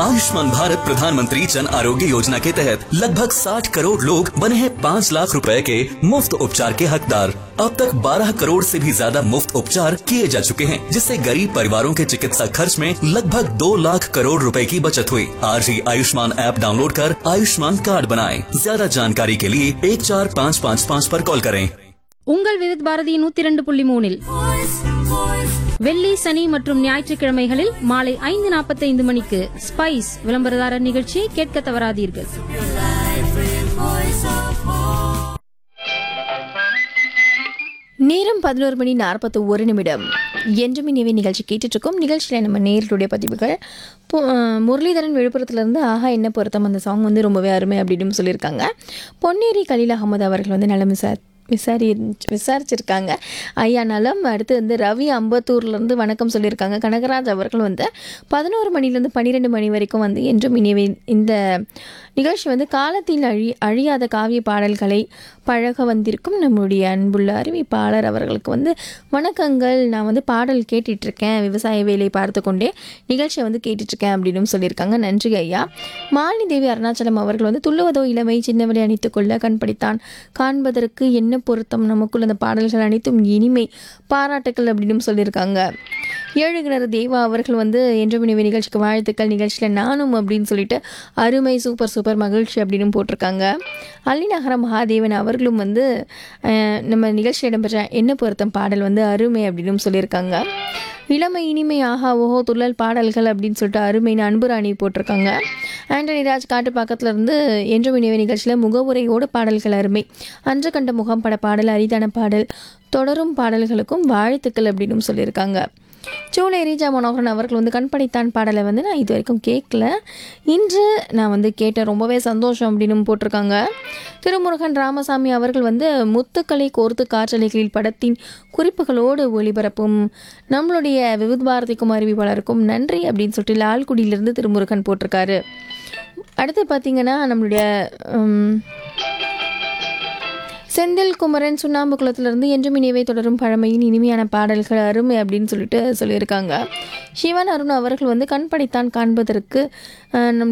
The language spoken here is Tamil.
आयुष्मान भारत प्रधानमंत्री जन आरोग्य योजना के तहत लगभग 60 करोड़ लोग बने हैं 5 लाख रुपए के मुफ्त उपचार के हकदार अब तक 12 करोड़ से भी ज्यादा मुफ्त उपचार किए जा चुके हैं जिससे गरीब परिवारों के चिकित्सा खर्च में लगभग 2 लाख करोड़ रुपए की बचत हुई आज ही आयुष्मान ऐप डाउनलोड कर आयुष्मान कार्ड बनाएं ज्यादा जानकारी के लिए एक चार पाँच पाँच पाँच पर कॉल करें உங்கள் விவித் பாரதி நூத்தி இரண்டு புள்ளி மூணில் வெள்ளி சனி மற்றும் ஞாயிற்றுக்கிழமைகளில் மாலை ஐந்து நாற்பத்தைந்து மணிக்கு ஸ்பைஸ் விளம்பரதாரர் நிகழ்ச்சியை கேட்க தவறாதீர்கள் நேரம் பதினோரு மணி நாற்பத்தி ஒரு நிமிடம் என்றும் இனிவே நிகழ்ச்சி கேட்டுட்டு இருக்கோம் நிகழ்ச்சியில் நம்ம நேர்களுடைய பதிவுகள் பொ- அஹ் முரளிதரன் விழுப்புரத்துலேருந்து ஆஹா என்ன பொருத்தம் அந்த சாங் வந்து ரொம்பவே அருமை அப்படின்னு சொல்லியிருக்காங்க பொன்னேரி கலீல் அகமது அவர்கள் வந்து நலம் விசார் விசாரி விசாரிச்சிருக்காங்க ஐயா நலம் அடுத்து வந்து ரவி அம்பத்தூர்லேருந்து வணக்கம் சொல்லியிருக்காங்க கனகராஜ் அவர்கள் வந்து பதினோரு மணிலேருந்து பன்னிரெண்டு மணி வரைக்கும் வந்து என்றும் இனிவே இந்த நிகழ்ச்சி வந்து காலத்தில் அழி அழியாத காவிய பாடல்களை பழக வந்திருக்கும் நம்முடைய அன்புள்ள அறிவிப்பாளர் அவர்களுக்கு வந்து வணக்கங்கள் நான் வந்து பாடல் கேட்டுட்டு இருக்கேன் விவசாய வேலை பார்த்து கொண்டே நிகழ்ச்சியை வந்து கேட்டுட்டு இருக்கேன் அப்படின்னு சொல்லியிருக்காங்க நன்றி ஐயா மாலினி தேவி அருணாச்சலம் அவர்கள் வந்து துள்ளுவதோ இளமை சின்னவரை அணித்துக் கொள்ள கண் படித்தான் காண்பதற்கு என்ன பொருத்தம் நமக்குள்ள அந்த பாடல்கள் அனைத்தும் இனிமை பாராட்டுக்கள் அப்படின்னு சொல்லியிருக்காங்க ஏழுகிணறு தேவா அவர்கள் வந்து என்றும் இனிமே நிகழ்ச்சிக்கு வாழ்த்துக்கள் நிகழ்ச்சியில் நானும் அப்படின்னு சொல்லிட்டு அருமை சூப்பர் சூப்பர் மகிழ்ச்சி அப்படின்னு போட்டிருக்காங்க அள்ளிநகர மகாதேவன் அவர்களும் வந்து அஹ், நம்ம நிகழ்ச்சியில் இடம்பெற்ற என்ன பொருத்தம் பாடல் வந்து அருமை அப்படின்னு சொல்லியிருக்காங்க இளமை இனிமை ஆஹா ஓஹோ துள்ளல் பாடல்கள் அப்படின்னு சொல்லிட்டு அருமைன்னு அன்புராணி போட்டிருக்காங்க ஆண்டனி ராஜ் காட்டு பக்கத்துல இருந்து என்றும் இனிவே நிகழ்ச்சியில் முகவுரையோடு பாடல்கள் அருமை அன்று கண்ட முகம் பட பாடல் அரிதான பாடல் தொடரும் பாடல்களுக்கும் வாழ்த்துக்கள் அப்படின்னு சொல்லியிருக்காங்க சூளை ரீஜா மனோகரன் அவர்கள் வந்து கண்படைத்தான் பாடலை வந்து நான் இது வரைக்கும் கேட்கல இன்று நான் வந்து கேட்டேன் ரொம்பவே சந்தோஷம் அப்படின்னு போட்டிருக்காங்க திருமுருகன் ராமசாமி அவர்கள் வந்து முத்துக்களை கோர்த்து காற்றலைகளில் படத்தின் குறிப்புகளோடு ஒளிபரப்பும் நம்மளுடைய விவித் பாரதிக்கும் அறிவிப்பாளருக்கும் நன்றி அப்படின்னு சொல்லிட்டு லால்குடியிலிருந்து திருமுருகன் போட்டிருக்காரு அடுத்து பார்த்தீங்கன்னா நம்மளுடைய உம், செந்தில் குமரன் சுண்ணாம்பு குளத்திலிருந்து என்றும் இனியவை தொடரும் பழமையின் இனிமையான பாடல்கள் அருமை அப்படின்னு சொல்லிட்டு சொல்லியிருக்காங்க சிவன் அருண் அவர்கள் வந்து கண் படைத்தான் காண்பதற்கு அஹ், நம்ம